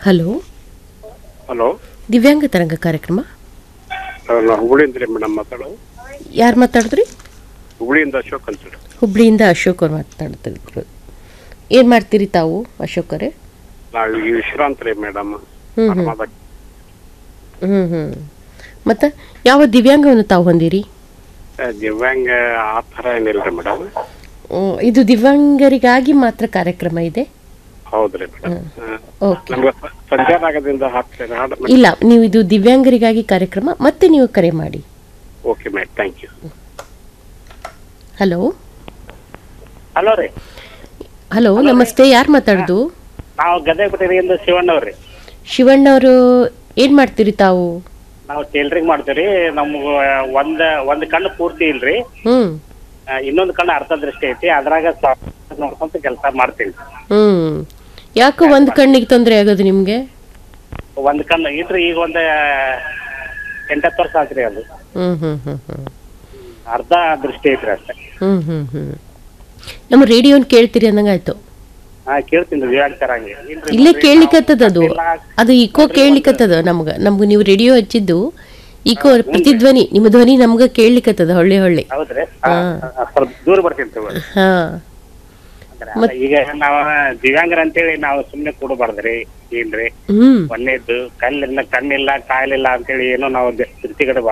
hello hello ದಿವ್ಯಾಂಗ ತರಂಗ ಕಾರ್ಯಕ್ರಮ ನಾವು ಹುಬ್ಳಿಯಿಂದ ಮೇಡಮ್ ಮಾತಾಡೋದು ಯಾರು ಮಾತಾಡಿದ್ರಿ ಹುಬ್ಳಿಯಿಂದ ಅಶೋಕ್ ಅಂತೇಳಿ ಹುಬ್ಳಿಯಿಂದ ಅಶೋಕ್ ಅವ್ರು ಮಾತಾಡ್ತಿದ್ರು ಏನು ಮಾಡ್ತೀರಿ ತಾವು ಅಶೋಕ್ ಅವರೇ ನಾವು ಈಗ ವಿಶ್ರಾಂತ್ ರೀ ಮೇಡಮ್ ಹ್ಮ್ ಹ್ಮ್ ಹ್ಞೂ ಹ್ಞೂ ಮತ್ತು ಯಾವ ದಿವ್ಯಾಂಗವನ್ನು ತಾವು ಹೊಂದಿರಿ ದಿವ್ಯಾಂಗ ಆ ಥರ ಏನಿಲ್ಲ ರೀ ಮೇಡಮ್ ಹ್ಮ್, ಇದು ದಿವ್ಯಾಂಗರಿಗಾಗಿ ಮಾತ್ರ ಕಾರ್ಯಕ್ರಮ ಇದೆ ಹೌದ್ರಿ ಮೇಡಮ್ ಓಕೆ ನಮ್ಗೆ ಸ- ಸಂಜೆ ರಾಗದಿಂದ ಹಾಕ್ತೇನೆ ಹಾಡು ಇಲ್ಲ ನೀವು ಇದು ದಿವ್ಯಾಂಗರಿಗಾಗಿ ಕಾರ್ಯಕ್ರಮ ಮತ್ತೆ ನೀವು ಕರೆ ಮಾಡಿ okay madam thank you hello hello ರೀ ಹಲೋ ನಮಸ್ತೆ ಯಾರು ಮಾತಾಡೋದು ನಾವು ಗದಗಪಟ್ಟಿಯಿಂದ ಶಿವಣ್ಣವ್ರಿ ಶಿವಣ್ಣವರು ಏನು ಮಾಡ್ತೀರಿ ತಾವು ನಾವು ಟೇಲರಿಂಗ್ ಮಾಡ್ತೀವಿ ನಮ್ಗ ಒಂದ್ ಒಂದ್ ಕಣ್ಣು ಪೂರ್ತಿ ಇಲ್ರಿ ಹ್ಞೂ ಆ, ಇನ್ನೊಂದ್ ಕಣ್ಣು ಅರ್ಧ ದೃಷ್ಟಿ ಐತಿ ಅದ್ರಾಗ ಸ- ನೋಡ್ಕೊಂತ ಕೆಲಸ ಮಾಡ್ತೀವಿ ಹ್ಞೂ ಯಾಕೋ ಒಂದು ಕಣ್ಣಿಗೆ ತೊಂದರೆ ಆಗೋದು ನಿಮಗೆ ಒಂದ್ ಕಣ್ಣು ಇಲ್ರಿ ಈಗ ಒಂದ್ ಎಂಟತ್ತು ವರ್ಷ ಆತ್ರಿ ಅದು ಹ್ಞೂ ಹ್ಞೂ ಹ್ಞೂ ಹ್ಞೂ ಅರ್ಧ ದೃಷ್ಟಿ ಐತ್ರಿ ಅಷ್ಟೇ ಹ್ಞೂ ಹ್ಞೂ ಹ್ಞೂ ನಮ್ಮ ರೇಡಿಯೋನ್ ಕೇಳ್ತೀರಿ ಅಂದಂಗೆ ಆಯ್ತು ಹಾ ಕೇಳ್ತೀನಿ ವಿವಾಹ ತರಂಗೆ ಇಲ್ರಿ ಇಲ್ಲೇ ನೋಡ್ರಿ, ಕೇಳ್ಲಿಕ್ಕತ್ತದ ಅದು ನಾವು- ಅದು ಇಕೋ ಕೇಳ್ಲಿಕ್ಕತ್ತದ ನಮ್ಗೆ ನಮ್ಗೆ ನೀವು ರೇಡಿಯೋ ಹಚ್ಚಿದ್ದು ಇಕೋ ಪ್ರತಿಧ್ವನಿ ನಿಮ್ಮ ಧ್ವನಿ ನಮ್ಗೆ ಕೇಳ್ಲಿಕ್ಕತ್ತದ ಹೊಳ್ಳಿ ಹೊಳ್ಳಿ ಹೌದ್ರಿ ಆ, ಆ, ಸ್ವಲ್ಪ ದೂರ ಬರ್ತೀನಿ ತಗೋರಿ ಹಾಂ ಅಂದ್ರೆ ಈಗ ನಾವ ದಿವ್ಯಾಂಗರ ಅಂತೇಳಿ ನಾವು ಸುಮ್ನೆ ಕೂಡಬಾರ್ದ್ರಿ ಏನ್ರಿ ಹ್ಞೂ ಒಂದೇದ್ದು ಕಲ್ಲಿಲ್ಲ ಕಣ್ಣಿಲ್ಲ ಕಾಯಿಲಿಲ್ಲ ಅಂತೇಳಿ ಏನೋ ನಾವು ತಿರ್ತಿಗಡೆ